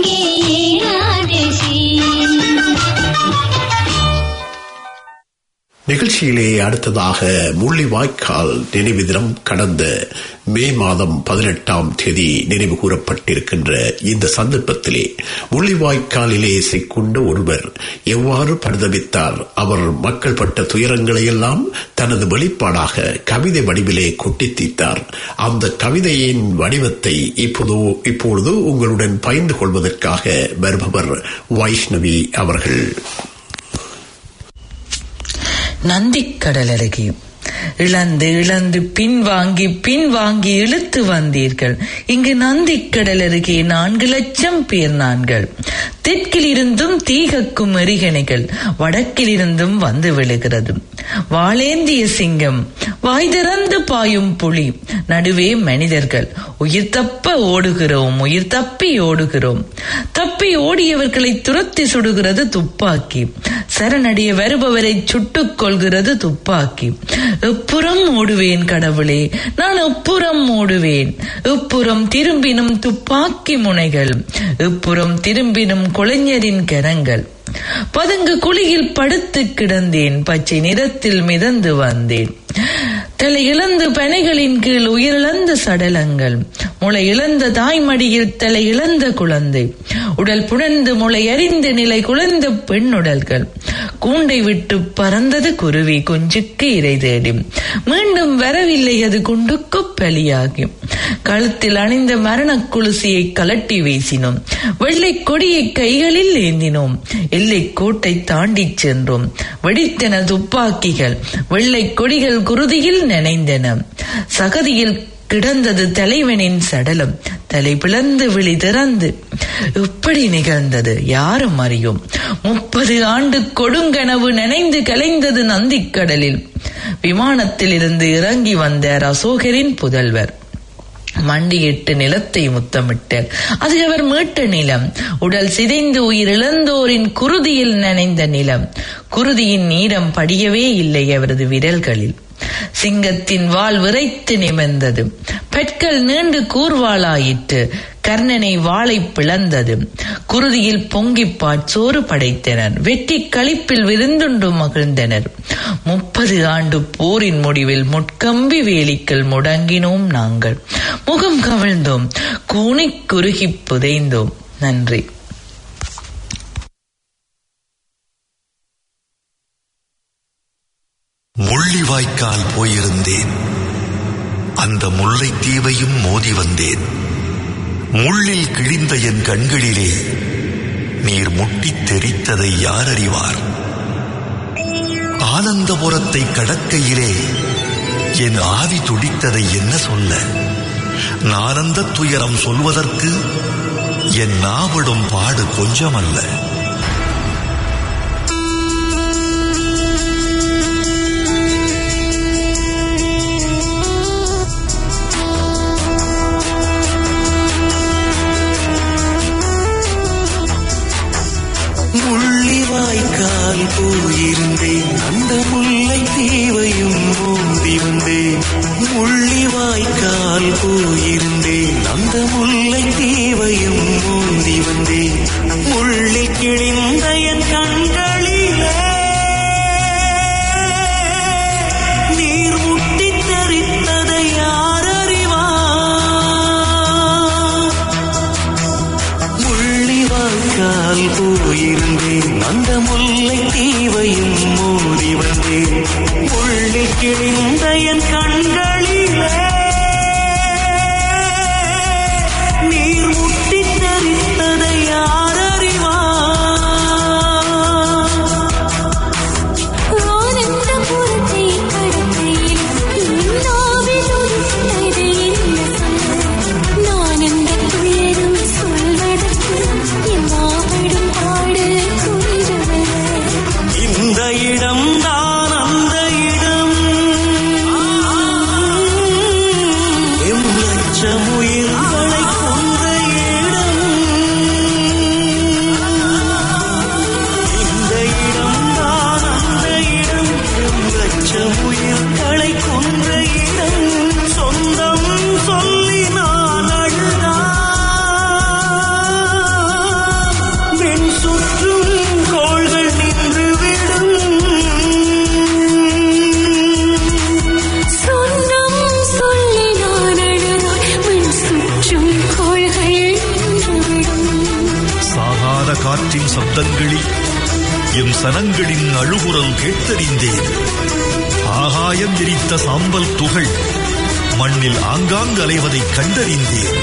இங்கே ஏகாதசி நிகழ்ச்சியிலே அடுத்ததாக முள்ளிவாய்க்கால் நினைவு தினம் கடந்த மே மாதம் பதினெட்டாம் தேதி நினைவு கூறப்பட்டிருக்கின்ற இந்த சந்தர்ப்பத்திலே முள்ளிவாய்க்காலிலே சிக்குண்ட ஒருவர் எவ்வாறு பரிதவித்தார் அவர் மக்கள் பட்ட துயரங்களை எல்லாம் தனது வெளிப்பாடாக கவிதை வடிவிலே கொட்டித் தீர்த்தார் அந்த கவிதையின் வடிவத்தை இப்போது இப்பொழுது உங்களுடன் பகிர்ந்து கொள்வதற்காக வருபவர் வைஷ்ணவி அவர்கள் நந்திக்கடல் அருகே இழந்து இழந்து பின்வாங்கி பின்வாங்கி இழுத்து வந்தீர்கள் இங்கு நந்திக்கடல் அருகே நான்கு லட்சம் பேர் நான்கள் தெற்கில் இருந்தும் தீகக்கும் எரிகணைகள் வடக்கில் இருந்தும் வந்து விழுகிறது வாளேந்திய சிங்கம் வாய் திறந்து பாயும் புலி நடுவே மனிதர்கள் உயிர் தப்ப ஓடுகிறோம் உயிர் தப்பி ஓடுகிறோம் தப்பி ஓடியவர்களை துரத்தி சுடுகிறது துப்பாக்கி சரணடைய வருபவரை சுட்டுக் கொள்கிறது துப்பாக்கி எப்புறம் ஓடுவேன் கடவுளே நான் எப்புறம் ஓடுவேன் எப்புறம் திரும்பினும் துப்பாக்கி முனைகள் எப்புறம் திரும்பினும் குளைஞரின் கரங்கள் பதுங்கு குழியில் படுத்து கிடந்தேன் பச்சை நிறத்தில் மிதந்து வந்தேன் தலை இழந்து பனைகளின் கீழ் உயிரிழந்த சடலங்கள் முளை இழந்த தாய்மடியில் தலை இழந்த குழந்தை உடல் புணர்ந்து முளை அறிந்து நிலை குழந்த பெண்ணுடல்கள் கூண்டை விட்டு பறந்தது குருவி குஞ்சுக்கு இறை தேடி மீண்டும் வரவில்லை அது குண்டுக்கு பலியாகி கழுத்தில் அணிந்த மரண குலுசியை கலட்டி வீசினோம் வெள்ளை கொடியை கைகளில் ஏந்தினோம் எல்லை கோட்டை தாண்டி சென்றோம் வெடித்தன துப்பாக்கிகள் வெள்ளை கொடிகள் குருதியில் நினைந்தன சகதியில் கிடந்தது தலைவனின் சடலம் தலை பிளந்து விழி திறந்து எப்படி நிகழ்ந்தது யாரும் அறியும் முப்பது ஆண்டு கொடுங்கனவு நினைந்து கலைந்தது நந்திக்கடலில் விமானத்தில் இருந்து இறங்கி வந்தார் அசோகரின் புதல்வர் மண்டியிட்டு நிலத்தை முத்தமிட்டார் அது அவர் மீட்ட நிலம் உடல் சிதைந்து உயிர் இழந்தோரின் குருதியில் நனைந்த நிலம் குருதியின் நீரம் படியவே இல்லை அவரது விரல்களில் சிங்கத்தின் வால் விரைத்து நிமிர்ந்தது பற்கள் நீண்டு கூர்வாளாயிற்று கர்ணனை வாளை பிளந்தது குருதியில் பொங்கி பாட்சோறு படைத்தனர் வெற்றி களிப்பில் விருந்துண்டு மகிழ்ந்தனர் முப்பது ஆண்டு போரின் முடிவில் முட்கம்பி வேலிக்கல் முடங்கினோம் நாங்கள் முகம் கவிழ்ந்தோம் கூனிக் குறுகி புதைந்தோம் நன்றி முள்ளிவாய்க்கால் போயிருந்தேன் அந்த முல்லைத்தீவையும் மோதி வந்தேன் முள்ளில் கிழிந்த என் கண்களிலே நீர் முட்டித் தெரித்ததை யார் அறிவார் ஆனந்தபுரத்தை கடக்கையிலே என் ஆவி துடித்ததை என்ன சொல்ல நானந்த துயரம் சொல்வதற்கு என் நாவிடும் பாடு கொஞ்சமல்ல முள்ளிவாய்க்கால் போயிருந்தேன் அந்த முல்லை தீவையும் மோதி வந்தேன் முள்ளிவாய்க்கால் போயிருந்தேன் அந்த முல்லை தீவையும் மோதி வந்தேன் முள்ளில் கிழிந்த என் கண்களிலே நீர் முட்டித் தெரித்ததை யார் அறிவார் முள்ளிவாய்க்கால் போயிருந்தேன் அந்த முல்லை தீவையும் மோதி வந்தேன் முள்ளி கிழிந்த என் கண்களிலே நீர் முட்டி தெரித்ததை யார் அறிவார் ஆனந்தபுரத்தை கடக்கையில் இன்னாவில் ஒரு சிலரை என்ன சொல்ல நான் அந்த துயரம் சொல்வதற்கு எம்மாவிடும் பாடு குறிரவர இந்த இடம் தான் அந்த இடம் காற்றின் சப்தங்களில் எம் சனங்களின் அழுகுரல் கேட்டறிந்தேன் ஆகாயம் எரித்த சாம்பல் துகள் மண்ணில் ஆங்காங்கு அலைவதைக் கண்டறிந்தேன்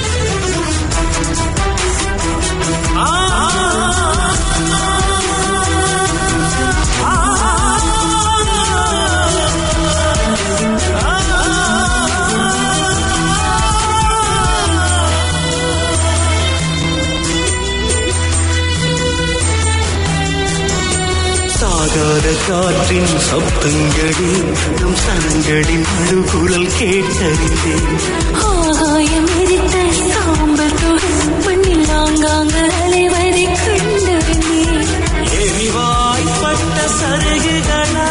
சாகாத காற்றின் சப்தங்களில் நம் சனங்களின் அழுகுரல் கேட்டறிந்தேன் ஆகாயம் எரித்த சாம்பல் துகள் மண்ணில் ஆங்காங்கு அலைவதை கண்டறிந்தேன் எரிவாய்ப்பட்ட சருகுகளா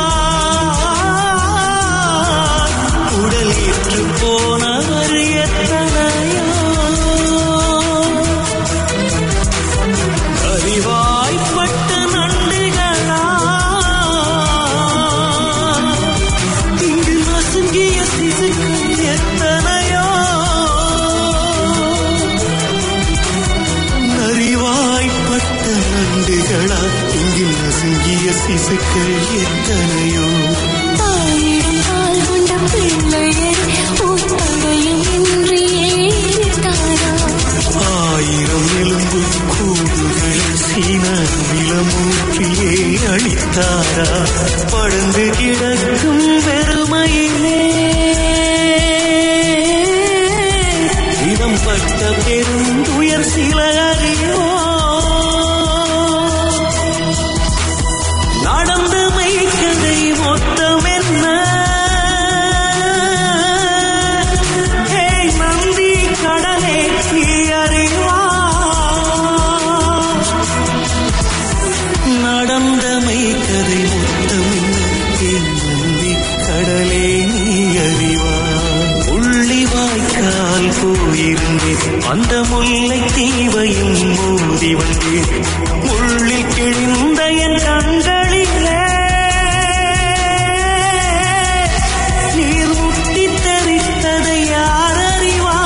உடல் ஏற்று போனவர் எத்தனையோ அறிவாய்ப்பட்ட நண்டுகளா இங்கு நசுங்கிய சிசுக்கள் எத்தனையோ அறிவாய்ப்பட்ட நண்டுகளா இங்கு நசுங்கிய சிசுக்கள் எத்தனையோ தாயிடம் கால் கொண்ட பிள்ளையை ஊத்தடையும் இன்றியே தாரா ஆயிரம் எலும்பு கூடுகள் சீன நிலமூற்றியே அளித்தாரா படந்து கிடக்கும் பெருமையிலே இனம் பட்ட பெரும் துயர் சில அறியோ நடந்த மைக்கதை மொத்தம் என்ன ஹே நந்தி கடலே நீ அறிவா நடந்த மைக்கதை மொத்தம் என்ன ஹே நந்தி கடலே நீ அறிவா உள்ளி வாய்க்கால் போயிருந்தேன் அந்த முல்லை தீவையும் மோதி வந்தேன் முள்ளில் கிழிந்த என் கண்களிலே நீர் முட்டி தெரித்ததை யார் அறிவா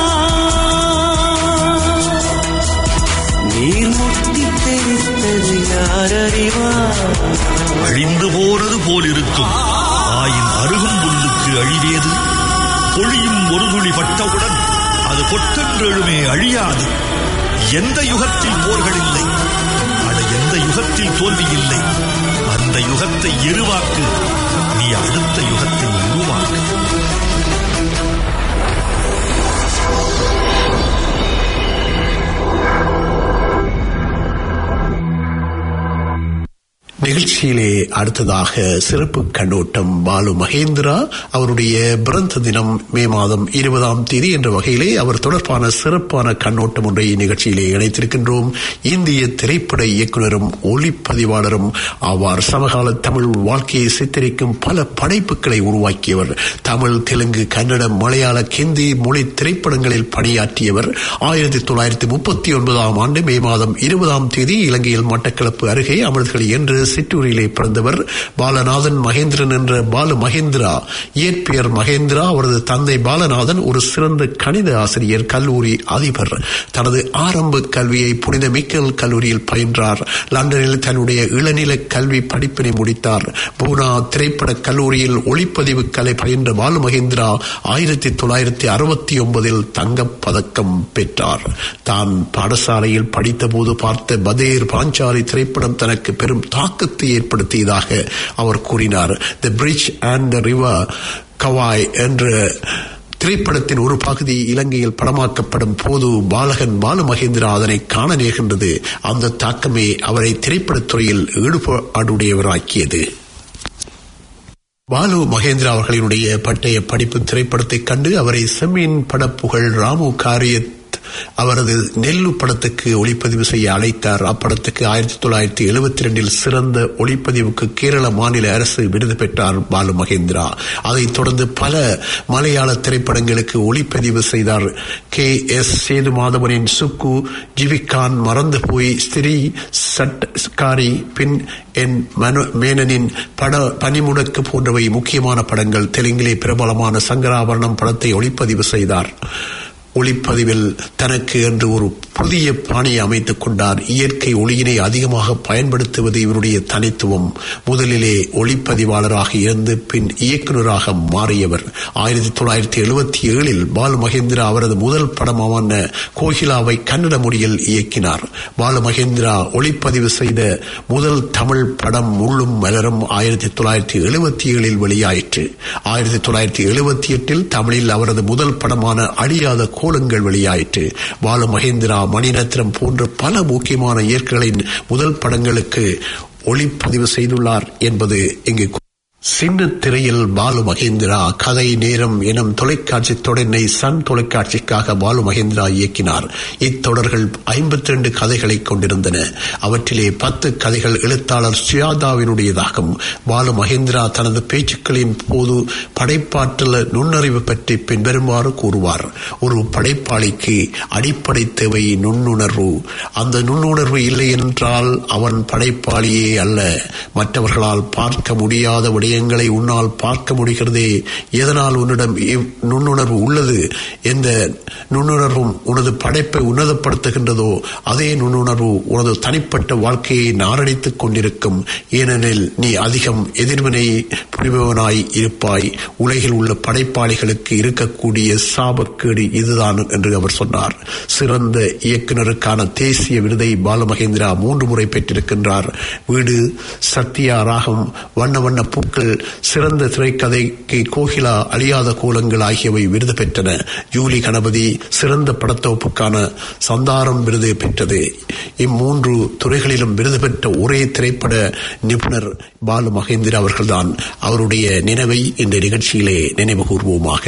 நீர் முட்டி தெரித்ததை யார் அறிவா அழிந்து போனது போலிருக்கும் ஆயின் அருகும் புல்லுக்கு அழிவேது பொழியும் ஒரு துளி பட்டவுடன் அது பொட்டென்றெழுமே அழியாது எந்த யுகத்தில் போர்கள் இல்லை அட எந்த யுகத்தில் தோல்வி இல்லை அந்த யுகத்தை எருவாக்கு நீ அடுத்த யுகத்தை உருவாக்கு நிகழ்ச்சியிலே அடுத்ததாக சிறப்பு கண்ணோட்டம் பாலு மகேந்திரா அவருடைய பிறந்த தினம் மே மாதம் இருபதாம் தேதி என்ற வகையிலே அவர் தொடர்பான சிறப்பான கண்ணோட்டம் ஒன்றை நிகழ்ச்சியிலே இணைத்திருக்கின்றோம் இந்திய திரைப்பட இயக்குனரும் ஒளிப்பதிவாளரும் ஆவார் சமகால தமிழ் வாழ்க்கையை சித்தரிக்கும் பல படைப்புகளை உருவாக்கியவர் தமிழ் தெலுங்கு கன்னடம் மலையாள ஹிந்தி மொழி திரைப்படங்களில் பணியாற்றியவர் ஆயிரத்தி தொள்ளாயிரத்தி முப்பத்தி ஒன்பதாம் ஆண்டு மே மாதம் இருபதாம் தேதி இலங்கையில் மட்டக்களப்பு அருகே அமிர்தகளி என்று சிற்றூரிலே பிறந்தவர் பாலநாதன் மகேந்திரன் என்ற பாலு மகேந்திரா இயற்பெயர் மகேந்திரா அவரது தந்தை பாலநாதன் ஒரு சிறந்த கணித ஆசிரியர் கல்லூரி அதிபர் தனது ஆரம்ப கல்வியை புனித மிக்கல் கல்லூரியில் பயின்றார் லண்டனில் தன்னுடைய இளநிலை கல்வி படிப்பினை முடித்தார் பூனா திரைப்பட கல்லூரியில் ஒளிப்பதிவு கலை பயின்ற பாலு மகேந்திரா ஆயிரத்தி தொள்ளாயிரத்தி அறுபத்தி ஒன்பதில் தங்கப் பதக்கம் பெற்றார் தான் பாடசாலையில் படித்தபோது பார்த்த பதேர் பாஞ்சாலி திரைப்படம் தனக்கு பெரும் தாக்கத்தை ஏற்படுத்தியதாக அவர் கூறினார் the bridge and river Kwai என்ற திரைப்படத்தின் ஒரு பகுதி இலங்கையில் படமாக்கப்படும் போது பாலகன் பாலு மகேந்திரா அதனை காண நேர்கின்றது அந்த தாக்கமே அவரை திரைப்படத் துறையில் ஈடுபாடுடையவராக்கியது பாலு மகேந்திரா அவர்களினுடைய பட்டய படிப்பு திரைப்படத்தைக் கண்டு அவரை செம்மீன் படப்புகழ் ராமு காரியத் அவரது நெல்லு படத்துக்கு ஒளிப்பதிவு செய்ய அழைத்தார் அப்படத்துக்கு ஆயிரத்தி தொள்ளாயிரத்தி எழுபத்தி ரெண்டில் சிறந்த ஒளிப்பதிவுக்கு கேரள மாநில அரசு விருது பெற்றார் பாலு மகேந்திரா அதைத் தொடர்ந்து பல மலையாள திரைப்படங்களுக்கு ஒளிப்பதிவு செய்தார் கே எஸ் சேது மாதவனின் சுக்கு ஜிவிகான் மறந்து போய் ஸ்திரீ சட்காரி பின் என் மனு மேனனின் பட பனிமுடக்கு போன்றவை முக்கியமான படங்கள் தெலுங்கிலே பிரபலமான சங்கராபரணம் படத்தை ஒளிப்பதிவு செய்தார் ஒளிப்பதிவில் தனக்கு என்று ஒரு புதிய பாணியை அமைத்துக் கொண்டார் இயற்கை ஒளியினை அதிகமாக பயன்படுத்துவது இவருடைய தனித்துவம் முதலிலே ஒளிப்பதிவாளராக இருந்து பின் இயக்குநராக மாறியவர் ஆயிரத்தி தொள்ளாயிரத்தி எழுபத்தி ஏழில் பாலு மகேந்திரா அவரது முதல் படமான கோகிலாவை கன்னட மொழியில் இயக்கினார் பாலு மகேந்திரா ஒளிப்பதிவு செய்த முதல் தமிழ் படம் முள்ளும் மலரும் ஆயிரத்தி தொள்ளாயிரத்தி எழுபத்தி ஏழில் வெளியாயிற்று ஆயிரத்தி தொள்ளாயிரத்தி எழுபத்தி எட்டில் தமிழில் அவரது முதல் படமான அழியாத கோலங்கள் வெளியாயிற்று பாலு மகேந்திரா மணிரத்னம் போன்ற பல முக்கியமான இயற்கைகளின் முதல் படங்களுக்கு ஒளிப்பதிவு செய்துள்ளார் என்பது இங்கு சின்ன திரையில் பாலு மகேந்திரா கதை நேரம் எனும் தொலைக்காட்சி தொடரினை சன் தொலைக்காட்சிக்காக பாலு மகேந்திரா இயக்கினார் இத்தொடர்கள் ஐம்பத்தி ரெண்டு கதைகளை கொண்டிருந்தன அவற்றிலே பத்து கதைகள் எழுத்தாளர் சுயாதாவினுடையதாகும் பாலு மகேந்திரா தனது பேச்சுக்களின் போது படைப்பாற்றல் நுண்ணறிவு பற்றி பின்வருமாறு கூறுவார் ஒரு படைப்பாளிக்கு அடிப்படை தேவை நுண்ணுணர்வு அந்த நுண்ணுணர்வு இல்லை என்றால் அவன் படைப்பாளியே அல்ல மற்றவர்களால் பார்க்க முடியாத விடயங்களை உன்னால் பார்க்க முடிகிறதே எதனால் உன்னிடம் இவ் நுண்ணுணர்வு உள்ளது எந்த நுண்ணுணர்வும் உனது படைப்பை உன்னதப்படுத்துகின்றதோ அதே நுண்ணுணர்வு உனது தனிப்பட்ட வாழ்க்கையை நாரடித்துக் கொண்டிருக்கும் ஏனெனில் நீ அதிகம் எதிர்வினை புரிபவனாய் இருப்பாய் உலகில் உள்ள படைப்பாளிகளுக்கு இருக்கக்கூடிய சாபக்கேடு இதுதான் என்று அவர் சொன்னார் சிறந்த இயக்குனருக்கான தேசிய விருதை பாலமகேந்திரா மூன்று முறை பெற்றிருக்கின்றார் வீடு சத்யா ராகம் வண்ண வண்ண பூக்கள் சிறந்த திரைக்கதைக்கு கோகிலா அழியாத கோலங்கள் ஆகியவை விருது பெற்றன ஜூலி கணபதி சிறந்த படத்தொகுப்புக்கான சந்தாரம் விருது பெற்றது இம்மூன்று துறைகளிலும் விருது பெற்ற ஒரே திரைப்பட நிபுணர் பாலு மகேந்திரா அவர்கள்தான் அவருடைய நினைவை இந்த நிகழ்ச்சியிலே நினைவு கூர்வோமாக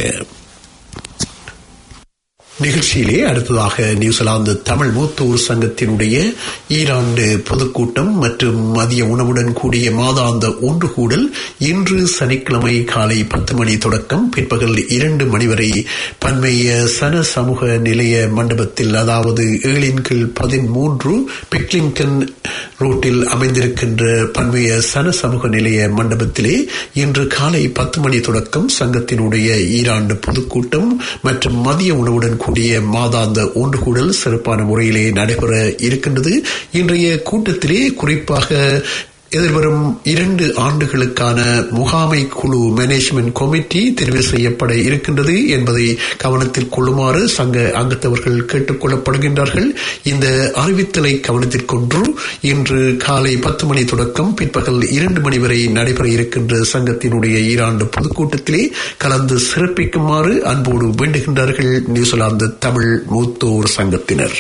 நிகழ்ச்சியிலே அடுத்ததாக நியூசிலாந்து தமிழ் மூத்தூர் சங்கத்தினுடைய ஈராண்டு பொதுக்கூட்டம் மற்றும் மதிய உணவுடன் கூடிய மாதாந்த ஒன்று கூடல் இன்று சனிக்கிழமை காலை பத்து மணி தொடக்கம் பிற்பகல் இரண்டு மணி வரை பன்மைய சன சமூக நிலைய மண்டபத்தில் அதாவது ஏழின் கீழ் பதிமூன்று பிக்லிங்டன் ரோட்டில் அமைந்திருக்கின்ற பன்மைய சன சமூக நிலைய மண்டபத்திலே இன்று காலை பத்து மணி தொடக்கம் சங்கத்தினுடைய ஈராண்டு பொதுக்கூட்டம் மற்றும் மதிய உணவுடன் கூடிய மாதாந்த ஒன்று கூடல் சிறப்பான முறையிலே நடைபெற இருக்கின்றது இன்றைய கூட்டத்திலே குறிப்பாக எதிர்வரும் இரண்டு ஆண்டுகளுக்கான முகாமை குழு மேனேஜ்மெண்ட் கமிட்டி தெரிவு செய்யப்பட இருக்கின்றது என்பதை கவனத்தில் கொள்ளுமாறு சங்க அங்கத்தவர்கள் கேட்டுக் கொள்ளப்படுகின்றார்கள் இந்த அறிவித்தலை கவனத்தில் கொண்டு இன்று காலை பத்து மணி தொடக்கம் பிற்பகல் இரண்டு மணி வரை நடைபெற இருக்கின்ற சங்கத்தினுடைய ஈராண்டு பொதுக்கூட்டத்திலே கலந்து சிறப்பிக்குமாறு அன்போடு வேண்டுகின்றார்கள் நியூசிலாந்து தமிழ் மூத்தோர் சங்கத்தினர்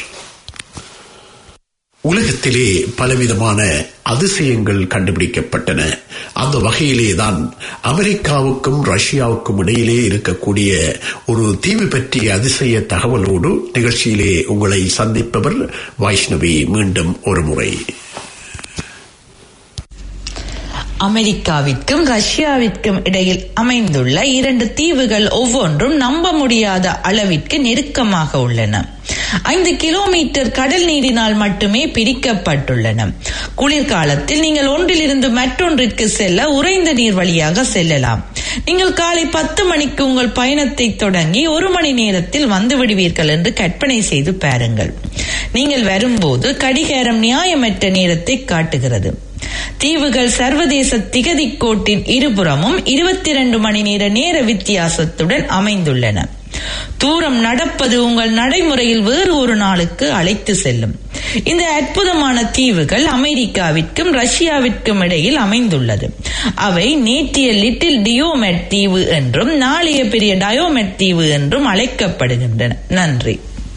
உலகத்திலே பலவிதமான அதிசயங்கள் கண்டுபிடிக்கப்பட்டன அந்த வகையிலே தான் அமெரிக்காவுக்கும் ரஷ்யாவுக்கும் இடையிலே இருக்கக்கூடிய ஒரு தீவு பற்றிய அதிசய தகவலோடு நிகழ்ச்சியிலே உங்களை சந்திப்பவர் வைஷ்ணவி மீண்டும் ஒரு முறை அமெரிக்காவிற்கும் ரஷ்யாவிற்கும் இடையில் அமைந்துள்ள இரண்டு தீவுகள் ஒவ்வொன்றும் நம்ப முடியாத அளவிற்கு நெருக்கமாக உள்ளன ஐந்து கிலோமீட்டர் கடல் நீரினால் மட்டுமே பிரிக்கப்பட்டுள்ளன குளிர்காலத்தில் நீங்கள் ஒன்றிலிருந்து மற்றொன்றிற்கு செல்ல உறைந்த நீர் வழியாக செல்லலாம் நீங்கள் காலை பத்து மணிக்கு உங்கள் பயணத்தை தொடங்கி ஒரு மணி நேரத்தில் வந்து விடுவீர்கள் என்று கற்பனை செய்து பாருங்கள் நீங்கள் வரும்போது கடிகாரம் நியாயமற்ற நேரத்தை காட்டுகிறது தீவுகள் சர்வதேச திகதி கோட்டின் இருபுறமும் இருபத்தி இரண்டு மணி நேர நேர வித்தியாசத்துடன் அமைந்துள்ளன தூரம் நடப்பது உங்கள் நடைமுறையில் வேறு ஒரு நாளுக்கு அழைத்து செல்லும் இந்த அற்புதமான தீவுகள் அமெரிக்காவிற்கும் ரஷ்யாவிற்கும் இடையில் அமைந்துள்ளது அவை நேற்றைய லிட்டில் டியோமெட் தீவு என்றும் நாளைய பெரிய டயோமெட் தீவு என்றும் அழைக்கப்படுகின்றன நன்றி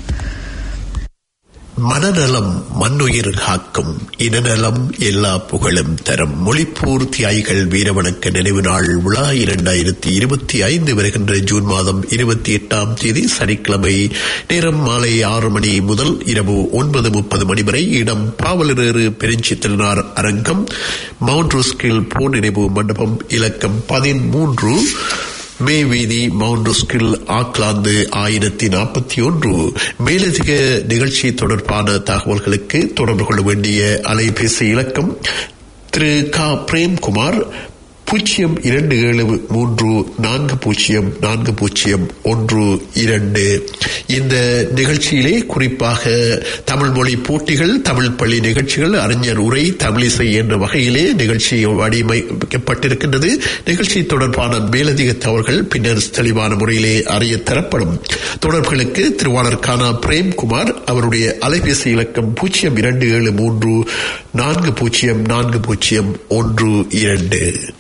மனநலம் மண்ணுயிர் காக்கும் இனநலம் எல்லா புகழும் தரும் மொழிப்பூர் தியாய்கள் வீரவணக்க நினைவு நாள் விழா இரண்டாயிரத்தி இருபத்தி ஐந்து வருகின்ற ஜூன் மாதம் இருபத்தி எட்டாம் தேதி சனிக்கிழமை நேரம் மாலை ஆறு மணி முதல் இரவு ஒன்பது முப்பது மணி வரை இடம் பாவலரேறு பெருஞ்சித்திரனார் அரங்கம் மவுண்ட் ரோஸ்கில் போர் நினைவு மண்டபம் இலக்கம் பதிமூன்று மே வீதி மவுண்ட் ஸ்கில் ஆக்லாந்து ஆயிரத்தி நாற்பத்தி ஒன்று மேலதிக நிகழ்ச்சி தொடர்பான தகவல்களுக்கு தொடர்பு கொள்ள வேண்டிய அலைபேசி இலக்கம் திரு க பிரேம்குமார் பூஜ்ஜியம் இரண்டு ஏழு மூன்று நான்கு பூஜ்ஜியம் நான்கு பூஜ்ஜியம் ஒன்று இரண்டு இந்த நிகழ்ச்சியிலே குறிப்பாக தமிழ் மொழி போட்டிகள் தமிழ் பள்ளி நிகழ்ச்சிகள் அறிஞர் உரை தமிழிசை என்ற வகையிலே நிகழ்ச்சி வடிவமைக்கப்பட்டிருக்கின்றது நிகழ்ச்சி தொடர்பான மேலதிக தவறுகள் பின்னர் தெளிவான முறையிலே அறிய தரப்படும் தொடர்புகளுக்கு திருவாளர் கானா பிரேம்குமார் அவருடைய அலைபேசி இலக்கம் பூஜ்ஜியம் இரண்டு ஏழு மூன்று நான்கு பூஜ்ஜியம் நான்கு பூஜ்ஜியம் ஒன்று இரண்டு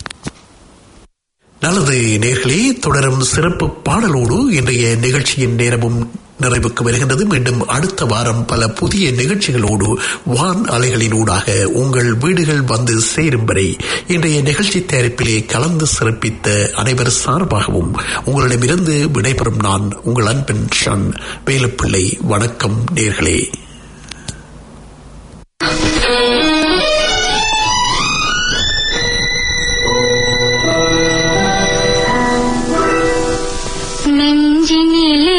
நல்லது நேர்களே தொடரும் சிறப்பு பாடலோடு இன்றைய நிகழ்ச்சியின் நேரமும் நிறைவுக்கு வருகின்றது மீண்டும் அடுத்த வாரம் பல புதிய நிகழ்ச்சிகளோடு வான் அலைகளினூடாக உங்கள் வீடுகள் வந்து சேரும் வரை இன்றைய நிகழ்ச்சி தயாரிப்பிலே கலந்து சிறப்பித்த அனைவர் சார்பாகவும் உங்களிடமிருந்து விடைபெறும் நான் உங்கள் அன்பின் ஷன் வேலுப்பிள்ளை வணக்கம் நேர்களே நெஞ்சினிலே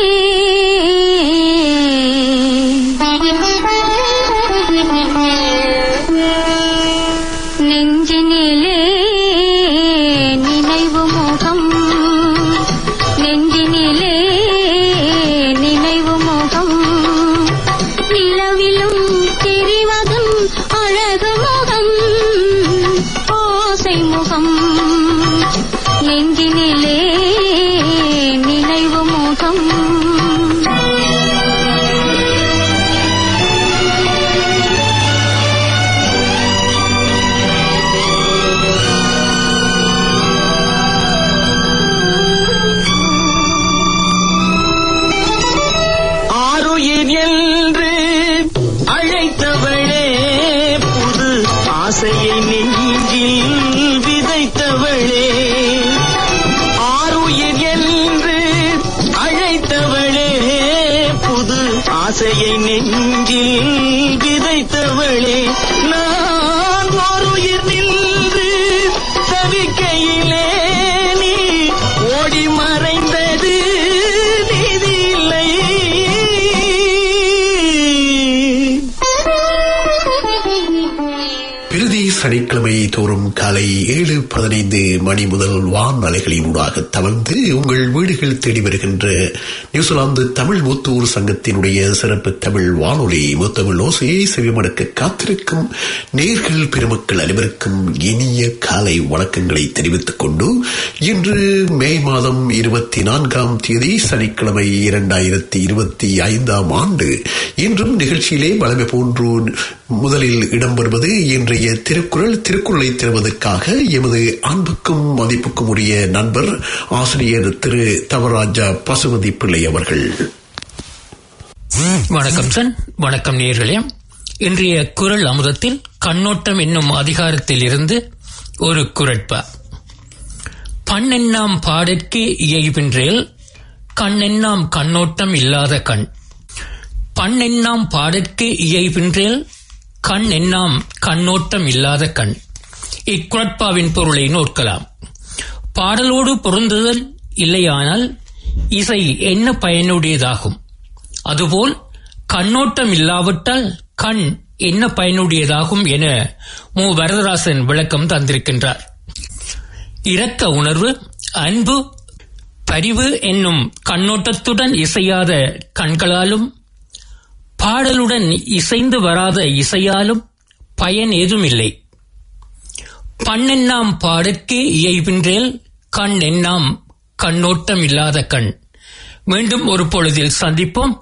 நெஞ்சினிலே நினைவு முகம் நெஞ்சினிலே நினைவு முகம் நிலவிலும் தெரிவதும் அழகு முகம் ஓசை முகம் நெஞ்சினிலே நினைவு முகம் ஆருயிர் என்று அழைத்தவளே புது ஆசையை நெஞ்சில் விதைத்தவளே ஆருயிர் என்று அழைத்தவளே புது ஆசையை நெஞ்சில் விதைத்தவளே நான் ஓருயிர் நின்று தவிக்கையிலே நீ ஓடி மறைந்தது நீதியில்லை பிரதி சனிக்கிழமை தோறும் காலை ஏழு பதினைந்து மணி முதல் வான் அலைகளின் ஊடாக தவழ்ந்து உங்கள் வீடுகள் தேடி வருகின்ற நியூசிலாந்து தமிழ் மூத்தூர் சங்கத்தினுடைய சிறப்பு தமிழ் வானொலி முத்தமிழ் ஓசையை செவிமடுக்க காத்திருக்கும் நேர்கள் பெருமக்கள் அனைவருக்கும் இனிய காலை வணக்கங்களை தெரிவித்துக் கொண்டு இன்று மே மாதம் இருபத்தி நான்காம் தேதி சனிக்கிழமை இரண்டாயிரத்தி இருபத்தி ஐந்தாம் ஆண்டு இன்றும் நிகழ்ச்சியிலே வளமை போன்று முதலில் இடம்பெறுவது இன்றைய திருக்குறள் திருக்குறளை தருவதற்காக எமது அன்புக்கும் மதிப்புக்கும் உரிய நண்பர் ஆசிரியர் திரு தவராஜா பசுமதி பிள்ளை அவர்கள் வணக்கம் சன் வணக்கம் நேர்களே இன்றைய குரல் அமுதத்தில் கண்ணோட்டம் என்னும் அதிகாரத்தில் இருந்து ஒரு குரட்பா பண்ணெண்ணாம் பாடற்கே இயைபின்றேல் கண்ணெண்ணாம் கண்ணோட்டம் இல்லாத கண் பண்ணெண்ணாம் பாடற்கே இயைபின்றேல் கண் எண்ணாம் கண்ணோட்டம் இல்லாத கண் இக்குரட்பாவின் பொருளை நோக்கலாம் பாடலோடு பொருந்துதல் இல்லையானால் இசை என்ன பயனுடையதாகும் அதுபோல் கண்ணோட்டம் இல்லாவிட்டால் கண் என்ன பயனுடையதாகும் என மு வரதராசன் விளக்கம் தந்திருக்கின்றார் இரக்க உணர்வு அன்பு பரிவு என்னும் கண்ணோட்டத்துடன் இசையாத கண்களாலும் பாடலுடன் இசைந்து வராத இசையாலும் பயன் ஏதுமில்லை பண்ணெண்ணாம் பாடற்கே இயைபின்றேல் கண் எண்ணாம் கண்ணோட்டம் இல்லாத கண் மீண்டும் ஒரு பொழுதில் சந்திப்போம்